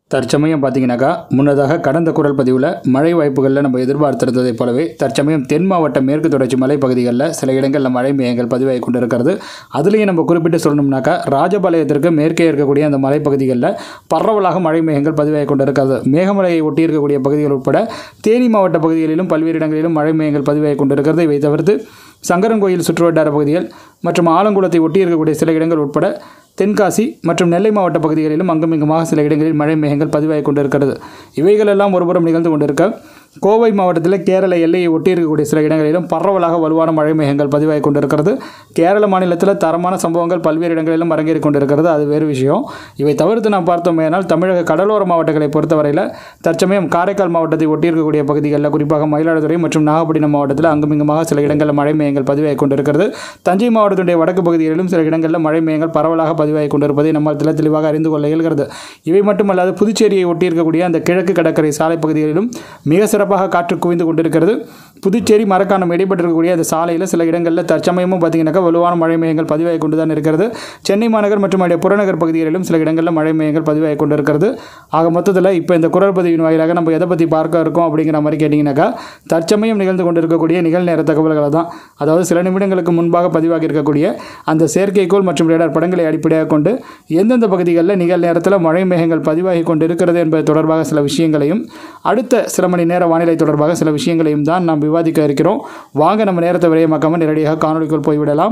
தற்சமயம் பார்த்தீங்கன்னாக்கா முன்னதாக கடந்த குரல் பதிவில் மழை வாய்ப்புகளில் நம்ம எதிர்பார்த்திருந்ததைப் போலவே தற்சமயம் தென் மாவட்ட மேற்கு தொடர்ச்சி மலைப்பகுதிகளில் சில இடங்களில் மழை மேகங்கள் பதிவாகி கொண்டிருக்கிறது அதுலேயும் நம்ம குறிப்பிட்டு சொல்லணும்னாக்கா ராஜபாளையத்திற்கு மேற்கே இருக்கக்கூடிய அந்த மலைப்பகுதிகளில் பரவலாக மழை மேகங்கள் பதிவாகி கொண்டிருக்கிறது மேகமலையை ஒட்டி இருக்கக்கூடிய பகுதிகள் உட்பட தேனி மாவட்ட பகுதிகளிலும் பல்வேறு இடங்களிலும் மழை மேகங்கள் பதிவாகி கொண்டிருக்கிறது இவை தவிர்த்து சங்கரன்கோயில் சுற்றுவட்டார பகுதிகள் மற்றும் ஆலங்குளத்தை ஒட்டி இருக்கக்கூடிய சில இடங்கள் உட்பட தென்காசி மற்றும் நெல்லை மாவட்ட பகுதிகளிலும் அங்குமிங்குமாக சில இடங்களில் மழை மேகங்கள் பதிவாகி கொண்டிருக்கிறது இவைகளெல்லாம் ஒருபுறம் நிகழ்ந்து கொண்டிருக்க கோவை மாவட்டத்தில் கேரள எல்லையை ஒட்டி இருக்கக்கூடிய சில இடங்களிலும் பரவலாக வலுவான மழை மேகங்கள் பதிவாகி கொண்டிருக்கிறது கேரள மாநிலத்தில் தரமான சம்பவங்கள் பல்வேறு இடங்களிலும் அரங்கேறி கொண்டிருக்கிறது அது வேறு விஷயம் இவை தவிர்த்து நாம் பார்த்தோமேனால் தமிழக கடலோர மாவட்டங்களை பொறுத்தவரையில் தற்சமயம் காரைக்கால் மாவட்டத்தை ஒட்டி இருக்கக்கூடிய பகுதிகளில் குறிப்பாக மயிலாடுதுறை மற்றும் நாகப்பட்டினம் மாவட்டத்தில் அங்குமிங்குமாக சில இடங்களில் மழை மேகங்கள் பதிவாகி கொண்டிருக்கிறது தஞ்சை மாவட்டத்துடைய வடக்கு பகுதிகளிலும் சில இடங்களில் மழை மேகங்கள் பரவலாக பதிவாகி கொண்டிருப்பதை நம்மால் தெள்ள தெளிவாக அறிந்து கொள்ள இயல்கிறது இவை மட்டுமல்லாது புதுச்சேரியை ஒட்டி இருக்கக்கூடிய அந்த கிழக்கு கடற்கரை சாலை பகுதிகளிலும் மிக சிறப்பாக காற்று குவிந்து கொண்டிருக்கிறது புதுச்சேரி மரக்காணம் இடைப்பட்டிருக்கக்கூடிய அந்த சாலையில் சில இடங்களில் தற்சமயமும் பார்த்தீங்கன்னாக்கா வலுவான மழை மேகங்கள் பதிவாகி கொண்டு தான் இருக்கிறது சென்னை மாநகர் மற்றும் அதனுடைய புறநகர் பகுதிகளிலும் சில இடங்களில் மழை மேகங்கள் பதிவாகி கொண்டிருக்கிறது ஆக மொத்தத்தில் இப்போ இந்த குரல் பதிவின் வாயிலாக நம்ம எதை பற்றி பார்க்க இருக்கோம் அப்படிங்கிற மாதிரி கேட்டிங்கனாக்கா தற்சமயம் நிகழ்ந்து கொண்டிருக்கக்கூடிய நிகழ்நேர தகவல்களை தான் அதாவது சில நிமிடங்களுக்கு முன்பாக பதிவாகி இருக்கக்கூடிய அந்த செயற்கைக்கோள் மற்றும் ரேடார் படங்களை அடிப்படையாக கொண்டு எந்தெந்த பகுதிகளில் நிகழ்நேரத்தில் மழை மேகங்கள் பதிவாகி கொண்டு இருக்கிறது என்பது தொடர்பாக சில விஷயங்களையும் அடுத்த சில மணி நேர வானிலை தொடர்பாக சில விஷயங்களையும் தான் நாம் விவாதிக்க இருக்கிறோம் வாங்க நம்ம நேரத்தை விரயமாக்காமல் நேரடியாக காணொலிக்குள் போய்விடலாம்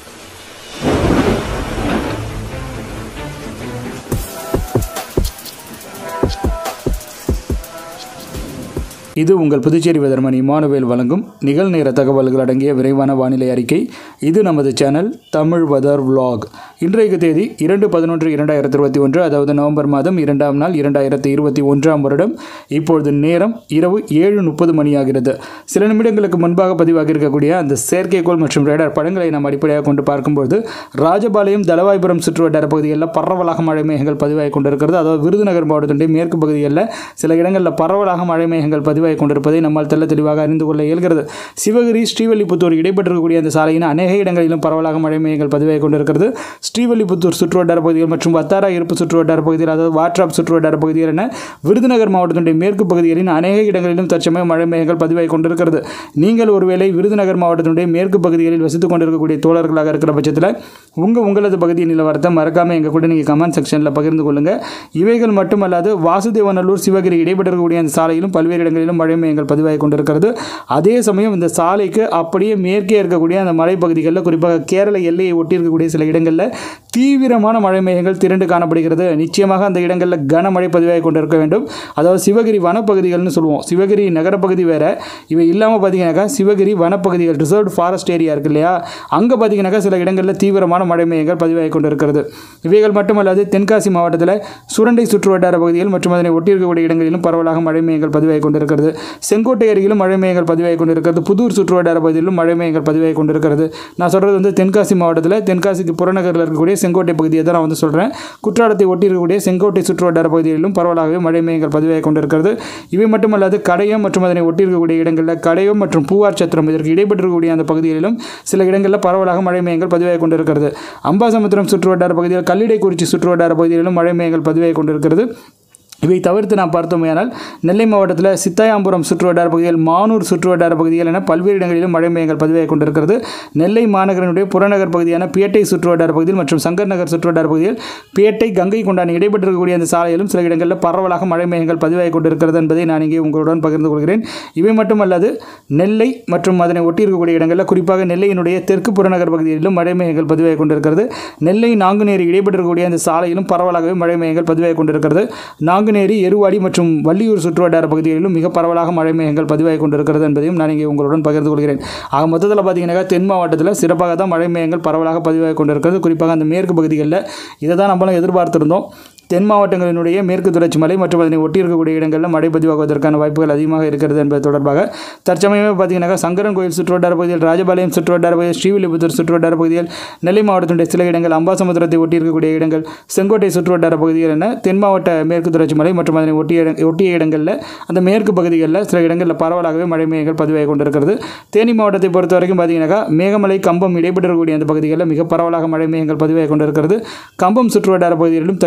இது உங்கள் புதுச்சேரி வெதர்மன் இமானுவேல் வழங்கும் நிகழ்நேர தகவல்கள் அடங்கிய விரைவான வானிலை அறிக்கை இது நமது சேனல் தமிழ் வெதர் vlog இன்றைக்கு தேதி இரண்டு பதினொன்று இரண்டாயிரத்தி இருபத்தி ஒன்று அதாவது நவம்பர் மாதம் இரண்டாம் நாள் இரண்டாயிரத்தி இருபத்தி ஒன்றாம் வருடம் இப்பொழுது நேரம் இரவு ஏழு முப்பது மணியாகிறது சில நிமிடங்களுக்கு முன்பாக பதிவாகி இருக்கக்கூடிய அந்த செயற்கைக்கோள் மற்றும் ரேடார் படங்களை நாம் அடிப்படையாக கொண்டு பார்க்கும்போது ராஜபாளையம் தலவாய்புரம் சுற்றுவட்டார பகுதிகளில் பரவலாக மழை மேகங்கள் பதிவாகி கொண்டிருக்கிறது அதாவது விருதுநகர் மாவட்டத்தினுடைய மேற்கு பகுதிகளில் சில இடங்களில் பரவலாக மழை மேகங்கள் பதிவாகி கொண்டிருப்பதை நம்மால் தெள்ள தெளிவாக அறிந்து கொள்ள இயல்கிறது சிவகிரி ஸ்ரீவல்லிபுத்தூர் இடைப்பட்டிருக்கக்கூடிய அந்த சாலையின் அநேக இடங்களிலும் பரவலாக மழை மேகங்கள் பதிவாகி கொண்டிருக்கிறது ஸ்ரீவல்லிபுத்தூர் சுற்றுவட்டார பகுதிகள் மற்றும் வத்தாரா இருப்பு சுற்றுவட்டார பகுதிகள் அதாவது வாட்ராப் சுற்றுவட்டார பகுதிகள் என விருதுநகர் மாவட்டத்தினுடைய மேற்கு பகுதிகளின் அநேக இடங்களிலும் தற்சமயம் மழை மேகங்கள் பதிவாகி கொண்டிருக்கிறது நீங்கள் ஒருவேளை விருதுநகர் மாவட்டத்தினுடைய மேற்கு பகுதிகளில் வசித்துக் கொண்டிருக்கக்கூடிய தோழர்களாக இருக்கிற பட்சத்தில் உங்கள் உங்களது பகுதியின் நிலவரத்தை மறக்காமல் எங்கள் கூட நீங்கள் கமெண்ட் செக்ஷனில் பகிர்ந்து கொள்ளுங்கள் இவைகள் மட்டுமல்லாது வாசுதேவநல்லூர் சிவகிரி இடைப்பட்டிருக்கக்கூடிய அந்த சாலையிலும் பல்வேறு இடங்களிலும் மழை மேகங்கள் பதிவாகி கொண்டிருக்கிறது அதே சமயம் இந்த சாலைக்கு அப்படியே மேற்கே இருக்கக்கூடிய அந்த மலைப்பகுதிகளில் குறிப்பாக கேரள எல்லையை ஒட்டி இருக்கக்கூடிய சில இடங்களில் தீவிரமான மழை மேகங்கள் திரண்டு காணப்படுகிறது நிச்சயமாக அந்த இடங்களில் கனமழை பதிவாகி கொண்டிருக்க வேண்டும் அதாவது சிவகிரி வனப்பகுதிகள்னு சொல்லுவோம் சிவகிரி நகரப்பகுதி வேற இவை இல்லாமல் பார்த்தீங்கன்னாக்கா சிவகிரி வனப்பகுதிகள் ரிசர்வ்டு ஃபாரஸ்ட் ஏரியா இருக்கு இல்லையா அங்கே பார்த்தீங்கன்னாக்கா சில இடங்களில் தீவிரமான மழை மேகங்கள் பதிவாகி கொண்டிருக்கிறது இவைகள் மட்டுமல்லாது தென்காசி மாவட்டத்தில் சுரண்டை சுற்றுவட்டார பகுதிகள் மற்றும் அதனை ஒட்டியிருக்கக்கூடிய இடங்களிலும் பரவலாக மழை மேகங்கள் பதிவாகி கொண்டிருக்கிறது செங்கோட்டை அருகிலும் மழை மேகங்கள் பதிவாகி கொண்டிருக்கிறது புதூர் சுற்றுவட்டார பகுதியிலும் மழை மேகங்கள் பதிவாகி கொண்டிருக்கிறது நான் சொல்கிறது வந்து தென்காசி மாவட்டத்தில் தென்காசிக்கு புறநகரில் இருக்கக்கூடிய செங்கோட்டை பகுதியை தான் நான் வந்து சொல்கிறேன் குற்றாலத்தை ஒட்டி இருக்கக்கூடிய செங்கோட்டை சுற்றுவட்டார பகுதிகளிலும் பரவலாகவே மழை மேகங்கள் பதிவாகி கொண்டிருக்கிறது இவை மட்டுமல்லாது கடையம் மற்றும் அதனை ஒட்டி இருக்கக்கூடிய இடங்களில் கடையம் மற்றும் பூவார் சத்திரம் இதற்கு இடைப்பட்டிருக்கக்கூடிய அந்த பகுதிகளிலும் சில இடங்களில் பரவலாக மழை மேகங்கள் பதிவாகி கொண்டிருக்கிறது அம்பாசமுத்திரம் சுற்றுவட்டார பகுதியில் கல்லிடைக்குறிச்சி சுற்றுவட்டார பகுதிகளிலும் மழை மேகங்கள் பதிவாகி கொண்டிருக்கிறது இவை தவிர்த்து நாம் பார்த்தோமேயானால் நெல்லை மாவட்டத்தில் சித்தாயாம்புரம் சுற்றுவட்டார பகுதிகள் மானூர் சுற்றுவட்டார பகுதிகள் என பல்வேறு இடங்களிலும் மழை மேகங்கள் பதிவாகி கொண்டிருக்கிறது நெல்லை மாநகரனுடைய புறநகர் பகுதியான பேட்டை சுற்றுவட்டார பகுதியில் மற்றும் சங்கர் நகர் சுற்றுவட்டார பகுதியில் பேட்டை கங்கை கொண்டான் இடைப்பட்டிருக்கக்கூடிய அந்த சாலையிலும் சில இடங்களில் பரவலாக மழை மேகங்கள் பதிவாகி கொண்டிருக்கிறது என்பதை நான் இங்கே உங்களுடன் பகிர்ந்து கொள்கிறேன் இவை மட்டுமல்லாது நெல்லை மற்றும் அதனை ஒட்டியிருக்கக்கூடிய இடங்களில் குறிப்பாக நெல்லையினுடைய தெற்கு புறநகர் பகுதியிலும் மழை மேகங்கள் பதிவாகி கொண்டிருக்கிறது நெல்லை நாங்குநேரி இடைப்பட்டிருக்கக்கூடிய அந்த சாலையிலும் பரவலாகவே மழை மேகங்கள் பதிவாகி கொண்டிருக்கிறது நாங்குநேரி எருவாடி மற்றும் வள்ளியூர் சுற்றுவட்டார பகுதிகளிலும் மிக பரவலாக மழை மேகங்கள் பதிவாகி கொண்டிருக்கிறது என்பதையும் நான் இங்கே உங்களுடன் பகிர்ந்து கொள்கிறேன் ஆக மொத்தத்தில் பார்த்தீங்கன்னாக்கா தென் மாவட்டத்தில் சிறப்பாக தான் மழை மேகங்கள் பரவலாக பதிவாகி கொண்டிருக்கிறது குறிப்பாக அந்த மேற்கு பகுதிகளில் இதை தான் நம்மளும் எதிர்பார்த்திருந்தோம் தென் மாவட்டங்களினுடைய மேற்கு தொடர்ச்சி மலை மற்றும் அதனை ஒட்டி இருக்கக்கூடிய இடங்களில் மழை பதிவாகுவதற்கான வாய்ப்புகள் அதிகமாக இருக்கிறது என்பது தொடர்பாக தற்சமயமே பார்த்தீங்கன்னாக்கா சங்கரன் கோயில் சுற்றுவட்டார பகுதியில் ராஜபாளையம் சுற்றுவட்டார பகுதியில் ஸ்ரீவில்லிபுத்தூர் சுற்றுவட்டார பகுதியில் நெல்லை மாவட்டத்தினுடைய சில இடங்கள் அம்பாசமுத்திரத்தை ஒட்டி இருக்கக்கூடிய இடங்கள் செங்கோட்டை சுற்றுவட்டார பகுதிகள் என தென் மாவட்ட மேற்கு தொடர்ச்சி மலை மற்றும் அதனை ஒட்டிய இட- ஒட்டிய இடங்களில் அந்த மேற்கு பகுதிகளில் சில இடங்களில் பரவலாகவே மழை மேகங்கள் பதிவாகி கொண்டிருக்கிறது தேனி மாவட்டத்தை பொறுத்த வரைக்கும் பார்த்தீங்கன்னாக்கா மேகமலை கம்பம் இடைப்பட்டிருக்கக்கூடிய அந்த பகுதிகளில் மிக பரவலாக மழை மேகங்கள் பதிவாகி கொண்டிருக்கிறது கம்பம் சுற்றுவட்டார பகுதிகளிலும் தற்சமயம் மழை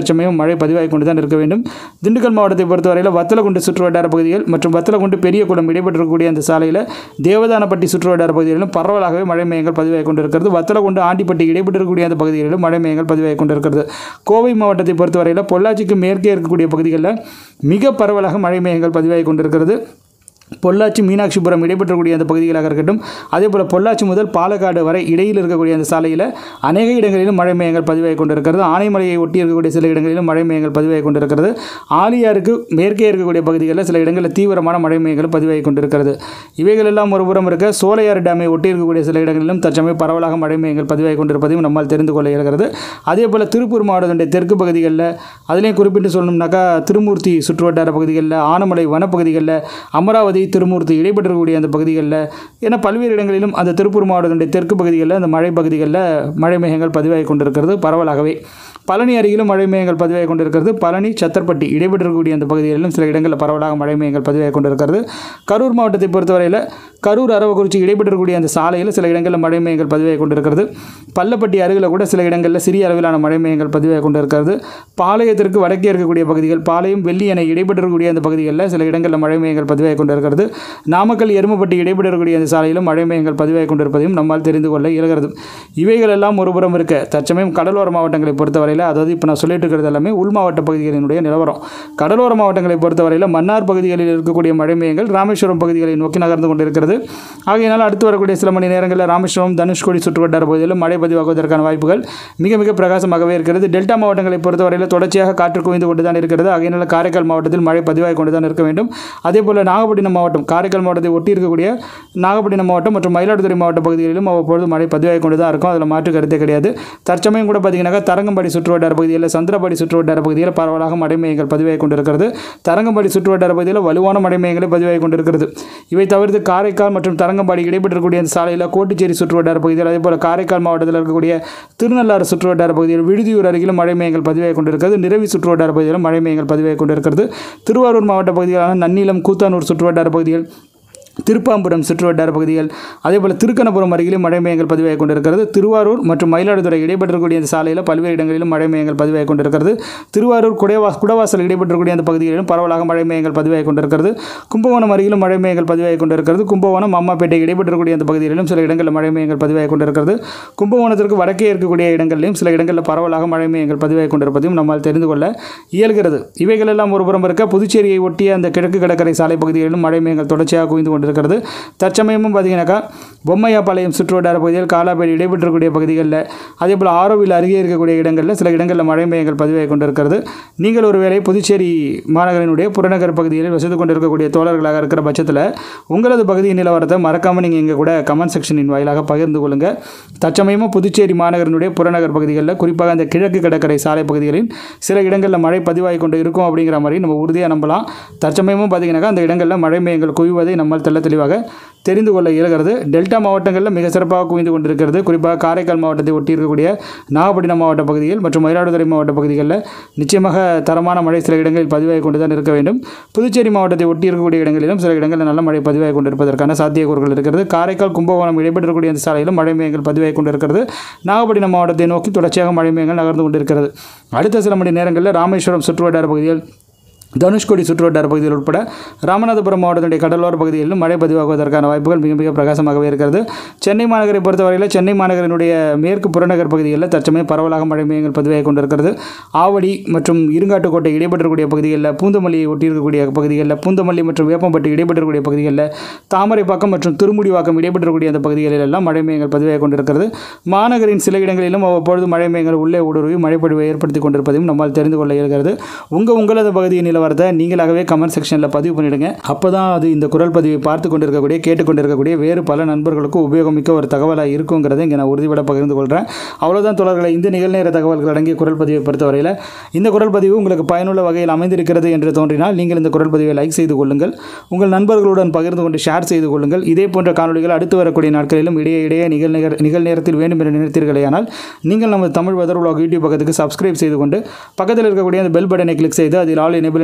மழை பதிவாகி கொண்டு தான் இருக்க வேண்டும் திண்டுக்கல் மாவட்டத்தை பொறுத்தவரையில் வத்தலகுண்டு சுற்று வட்டார பகுதிகள் மற்றும் வத்தலகுண்டு பெரியகுளம் இடைப்பெற்றிருக்கக்கூடிய அந்த சாலையில் தேவதானப்பட்டி சுற்று வட்டார பகுதிகளிலும் பரவலாகவே மழை மையங்கள் பதிவாகி கொண்டிருக்கிறது வத்தலகுண்டு ஆண்டிப்பட்டி இடைப்பெற்றிருக்கக்கூடிய அந்த பகுதிகளிலும் மழை மையங்கள் பதிவாகி கொண்டிருக்கிறது கோவை மாவட்டத்தை பொறுத்தவரையில் பொள்ளாச்சிக்கு மேற்கே இருக்கக்கூடிய பகுதிகளில் மிக பரவலாக மழை மையங்கள் பதிவாகி கொண்டிருக்கிறது பொள்ளாச்சி மீனாட்சிபுரம் இடைப்பெற்றக்கூடிய அந்த பகுதிகளாக இருக்கட்டும் அதே போல் பொள்ளாச்சி முதல் பாலக்காடு வரை இடையில் இருக்கக்கூடிய அந்த சாலையில் அநேக இடங்களிலும் மழை மையங்கள் பதிவாகி கொண்டிருக்கிறது ஆனைமலையை ஒட்டி இருக்கக்கூடிய சில இடங்களிலும் மழை மையங்கள் பதிவாகி கொண்டிருக்கிறது ஆலியாருக்கு மேற்கே இருக்கக்கூடிய பகுதிகளில் சில இடங்களில் தீவிரமான மழை மையங்கள் பதிவாகி கொண்டிருக்கிறது இவைகள் எல்லாம் ஒரு புறம் இருக்க சோலையாறு டேமை ஒட்டி இருக்கக்கூடிய சில இடங்களிலும் தற்சமயம் பரவலாக மழை மையங்கள் பதிவாகி கொண்டிருப்பதையும் நம்மால் தெரிந்து கொள்ள இயல்கிறது அதே போல் திருப்பூர் மாவட்டத்தினுடைய தெற்கு பகுதிகளில் அதுலேயும் குறிப்பிட்டு சொல்லணும்னாக்கா திருமூர்த்தி சுற்றுவட்டார பகுதிகளில் ஆனமலை வனப்பகுதிகளில் அமராவதி திருமூர்த்தி இடைப்பெற்றக்கூடிய அந்த பகுதிகளில் என பல்வேறு இடங்களிலும் அந்த திருப்பூர் மாவட்டத்தினுடைய தெற்கு பகுதிகளில் அந்த மழை பகுதிகளில் மழை மேகங்கள் பதிவாகி கொண்டிருக்கிறது பரவலாகவே பழனி அருகிலும் மழை மேகங்கள் பதிவாகி கொண்டிருக்கிறது பழனி சத்தர்பட்டி இடைப்பெற்றக்கூடிய அந்த பகுதிகளிலும் சில இடங்களில் பரவலாக மழை மேகங்கள் பதிவாகி கொண்டிருக்கிறது கரூர் மாவட்டத்தை பொறுத்தவரையில் கரூர் அரவக்குறிச்சி இடைப்பெற்றக்கூடிய அந்த சாலையில் சில இடங்களில் மழை மேகங்கள் பதிவாகி கொண்டிருக்கிறது பள்ளப்பட்டி அருகில் கூட சில இடங்களில் சிறிய அளவிலான மழை மேகங்கள் பதிவாகி கொண்டிருக்கிறது பாளையத்திற்கு வடக்கே இருக்கக்கூடிய பகுதிகள் பாளையம் வெள்ளி என இடைப்பெற்றக்கூடிய அந்த பகுதிகளில் சில இடங்களில் மழை மேகங்கள் பதிவாகி கொண்டிருக்கிறது நாமக்கல் எருமப்பட்டி இடைப்பெற்றக்கூடிய அந்த சாலையிலும் மழை மேகங்கள் பதிவாகி கொண்டிருப்பதையும் நம்மால் தெரிந்து கொள்ள இயல்கிறது இவைகள் எல்லாம் ஒருபுறம் இருக்க தற்சமயம் கடலோர மாவட்டங்களை பொறுத்தவரையில் அதாவது இப்போ நான் சொல்லிட்டு இருக்கிறது எல்லாமே உள் மாவட்ட பகுதிகளினுடைய நிலவரம் கடலோர மாவட்டங்களை பொறுத்தவரையில் மன்னார் பகுதிகளில் இருக்கக்கூடிய மழை மேகங்கள் ராமேஸ்வரம் பகுதிகளை நோக்கி நகர்ந்து கொண்டிருக்கிறது ஆகையினால் அடுத்து வரக்கூடிய சில மணி நேரங்களில் ராமேஸ்வரம் தனுஷ்கோடி சுற்றுவட்டார பகுதிகளில் மழை பதிவாகுவதற்கான வாய்ப்புகள் மிக மிக பிரகாசமாகவே இருக்கிறது டெல்டா மாவட்டங்களை பொறுத்தவரையில் தொடர்ச்சியாக காற்று குவிந்து கொண்டு தான் இருக்கிறது ஆகையினால் காரைக்கால் மாவட்டத்தில் மழை பதிவாகி கொண்டு தான் இருக்க வேண்டும் அதே போல் நாகப்பட்டினம் மாவட்டம் காரைக்கால் மாவட்டத்தை ஒட்டி இருக்கக்கூடிய நாகப்பட்டினம் மாவட்டம் மற்றும் மயிலாடுதுறை மாவட்ட பகுதிகளிலும் அவ்வப்பொழுது மழை பதிவாகி கொண்டு தான் இருக்கும் அதில் மாற்று கருத்தே கிடையாது தற்சமயம் கூட பார்த்தீங்கன்னாக்கா தரங்கம்பாடி சுற்றுவட்டார பகுதியில் சந்திரபாடி சுற்றுவட்டார பகுதியில் பரவலாக மழை மையங்கள் பதிவாகி கொண்டிருக்கிறது தரங்கம்பாடி சுற்றுவட்டார பகுதியில் வலுவான மழை மையங்களை பதிவாகி கொண்டிருக்கிறது இவை தவிர்த்து காரைக்கால் மற்றும் தரங்கம்பாடி இடைப்பெற்றக்கூடிய அந்த சாலையில் கோட்டுச்சேரி சுற்றுவட்டார பகுதியில் அதே போல் காரைக்கால் மாவட்டத்தில் இருக்கக்கூடிய திருநள்ளாறு சுற்றுவட்டார பகுதியில் விடுதியூர் அருகிலும் மழை மையங்கள் பதிவாகி கொண்டிருக்கிறது நிரவி சுற்றுவட்டார பகுதியிலும் மழை மையங்கள் பதிவாகி கொண்டிருக்கிறது திருவாரூர் மாவட்ட பகுதிகளான நன்னிலம் கூத்தானூர் சுற்றுவட்டார பகுதிகள் திருப்பாம்புரம் சுற்றுவட்டார பகுதிகள் அதேபோல் திருக்கணபுரம் அருகிலும் மழை மையங்கள் பதிவாகி கொண்டிருக்கிறது திருவாரூர் மற்றும் மயிலாடுதுறை இடைப்பெற்றக்கூடிய அந்த சாலையில் பல்வேறு இடங்களிலும் மழை மையங்கள் பதிவாகி கொண்டிருக்கிறது திருவாரூர் குடைவா குடவாசல் இடைப்பெற்றக்கூடிய அந்த பகுதிகளிலும் பரவலாக மழை மையங்கள் பதிவாகி கொண்டிருக்கிறது கும்பகோணம் அருகிலும் மழை மையங்கள் பதிவாகி கொண்டிருக்கிறது கும்பகோணம் அம்மாப்பேட்டை இடைப்பெற்றக்கூடிய அந்த பகுதிகளிலும் சில இடங்களில் மழை மையங்கள் பதிவாகி கொண்டிருக்கிறது கும்பகோணத்திற்கு வடக்கே இருக்கக்கூடிய இடங்களிலும் சில இடங்களில் பரவலாக மழை மையங்கள் பதிவாகி கொண்டிருப்பதையும் நம்மால் தெரிந்து கொள்ள இயல்கிறது இவைகள் எல்லாம் ஒருபுறம் இருக்க புதுச்சேரியை ஒட்டிய அந்த கிழக்கு கடற்கரை சாலை பகுதிகளிலும் மழை மேகங்கள் தொடர்ச்சியாக குவிந்து கொண்டிருக்கிறது தற்சமயமும் பார்த்தீங்கன்னாக்கா பொம்மையாப்பாளையம் சுற்றுவட்டார பகுதியில் காலாப்பேடு இடைப்பெற்றக்கூடிய பகுதிகளில் அதே போல் ஆரோவில் அருகே இருக்கக்கூடிய இடங்களில் சில இடங்களில் மழை மேகங்கள் பதிவாகி கொண்டிருக்கிறது நீங்கள் ஒருவேளை புதுச்சேரி மாநகரினுடைய புறநகர் பகுதிகளில் வசித்து கொண்டிருக்கக்கூடிய தோழர்களாக இருக்கிற பட்சத்தில் உங்களது பகுதியின் நிலவரத்தை மறக்காமல் நீங்கள் இங்கே கூட கமெண்ட் செக்ஷனின் வாயிலாக பகிர்ந்து கொள்ளுங்கள் தற்சமயமும் புதுச்சேரி மாநகரினுடைய புறநகர் பகுதிகளில் குறிப்பாக அந்த கிழக்கு கடற்கரை சாலை பகுதிகளில் சில இடங்களில் மழை பதிவாகி கொண்டு இருக்கும் அப்படிங்கிற மாதிரி நம்ம உறுதியாக நம்பலாம் தற்சமயமும் பார்த்தீங்கன்னாக்கா அந்த இடங்களில் மழை மேகங்கள் குவிவதை நம்மால் தெள்ள தெளிவாக தெரிந்து கொள்ள இயலுகிறது டெல்டா மாவட்டங்களில் மிக சிறப்பாக குவிந்து கொண்டிருக்கிறது குறிப்பாக காரைக்கால் மாவட்டத்தை ஒட்டி இருக்கக்கூடிய நாகப்பட்டினம் மாவட்ட பகுதிகள் மற்றும் மயிலாடுதுறை மாவட்ட பகுதிகளில் நிச்சயமாக தரமான மழை சில இடங்களில் பதிவாகி கொண்டு தான் இருக்க வேண்டும் புதுச்சேரி மாவட்டத்தை ஒட்டி இருக்கக்கூடிய இடங்களிலும் சில இடங்களில் நல்ல மழை பதிவாகி கொண்டிருப்பதற்கான சாத்தியக்கூறுகள் இருக்கிறது காரைக்கால் கும்பகோணம் இடைப்பெற்றக்கூடிய அந்த சாலையிலும் மழை மேகங்கள் பதிவாகி கொண்டிருக்கிறது நாகப்பட்டினம் மாவட்டத்தை நோக்கி தொடர்ச்சியாக மழை மேகங்கள் நகர்ந்து கொண்டிருக்கிறது அடுத்த சில மணி நேரங்களில் ராமேஸ்வரம் சுற்றுவட்டார பகுதிகள் தனுஷ்கோடி சுற்றுவட்டார பகுதிகள் உட்பட ராமநாதபுரம் மாவட்டத்தினுடைய கடலோர பகுதிகளிலும் மழை பதிவாகுவதற்கான வாய்ப்புகள் மிக மிக பிரகாசமாகவே இருக்கிறது சென்னை மாநகரை பொறுத்தவரையில் சென்னை மாநகரினுடைய மேற்கு புறநகர் பகுதிகளில் தற்சமயம் பரவலாக மழை மேகங்கள் பதிவாகி கொண்டிருக்கிறது ஆவடி மற்றும் இருங்காட்டுக்கோட்டை இடைப்பெற்றக்கூடிய பகுதிகளில் பூந்தமல்லியை ஒட்டியிருக்கக்கூடிய பகுதிகளில் பூந்தமல்லி மற்றும் வேப்பம்பட்டு இடைப்பெற்றக்கூடிய பகுதிகளில் தாமரைப்பாக்கம் மற்றும் திருமுடிவாக்கம் இடைப்பெற்றக்கூடிய அந்த பகுதிகளில் எல்லாம் மழை மேகங்கள் பதிவாகி கொண்டிருக்கிறது மாநகரின் சில இடங்களிலும் அவ்வப்பொழுது மழை மேகங்கள் உள்ளே ஊடுருவி மழைப்பொழிவை ஏற்படுத்தி கொண்டிருப்பதையும் நம்மால் தெரிந்து கொள்ள இயல்கிறது உங்கள் உங்களது பகுதியின் நிலவரத்தை நீங்களாகவே கமெண்ட் செக்ஷனில் பதிவு பண்ணிடுங்க அப்போ தான் அது இந்த குரல் பதிவை பார்த்து கொண்டிருக்கக்கூடிய கேட்டுக்கொண்டிருக்கக்கூடிய வேறு பல நண்பர்களுக்கு உபயோகமிக்க ஒரு தகவலாக இருக்குங்கிறதை இங்கே நான் உறுதிபட பகிர்ந்து கொள்கிறேன் அவ்வளோதான் தொடர்களை இந்த நிகழ்நேர தகவல்கள் அடங்கிய குரல் பதிவை பொறுத்தவரையில் இந்த குரல் பதிவு உங்களுக்கு பயனுள்ள வகையில் அமைந்திருக்கிறது என்று தோன்றினால் நீங்கள் இந்த குரல் பதிவை லைக் செய்து கொள்ளுங்கள் உங்கள் நண்பர்களுடன் பகிர்ந்து கொண்டு ஷேர் செய்து கொள்ளுங்கள் இதே போன்ற காணொலிகள் அடுத்து வரக்கூடிய நாட்களிலும் இடையே இடையே நிகழ்நேர நிகழ்நேரத்தில் வேண்டும் என்று நினைத்தீர்களேயானால் நீங்கள் நமது தமிழ் வெதர் உலக யூடியூப் பக்கத்துக்கு சப்ஸ்கிரைப் செய்து கொண்டு பக்கத்தில் இருக்கக்கூடிய அந்த பெல் பட்டனை கிளிக் செய்து அதில் ஆல் எனேபிள்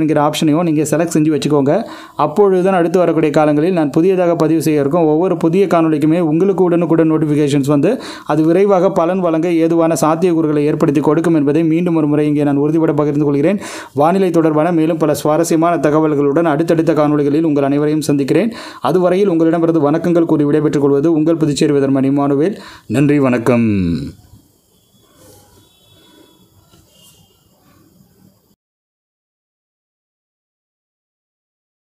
என்கிற ஆப்ஷனையும் நீங்கள் செலக்ட் செஞ்சு வச்சுக்கோங்க அப்பொழுது தான் அடுத்து வரக்கூடிய காலங்களில் நான் புதியதாக பதிவு செய்ய இருக்கும் ஒவ்வொரு புதிய காணொலிக்குமே உங்களுக்கு உடனுக்குடன் நோட்டிஃபிகேஷன்ஸ் வந்து அது விரைவாக பலன் வழங்க ஏதுவான சாத்தியக்கூறுகளை ஏற்படுத்தி கொடுக்கும் என்பதை மீண்டும் ஒரு முறை இங்கே நான் உறுதிபட பகிர்ந்து கொள்கிறேன் வானிலை தொடர்பான மேலும் பல சுவாரஸ்யமான தகவல்களுடன் அடுத்தடுத்த காணொலிகளில் உங்கள் அனைவரையும் சந்திக்கிறேன் அதுவரையில் உங்களிடமிருந்து வணக்கங்கள் கூறி விடைபெற்றுக் கொள்வது உங்கள் புதுச்சேரி விதர்மணி மானுவேல் நன்றி வணக்கம்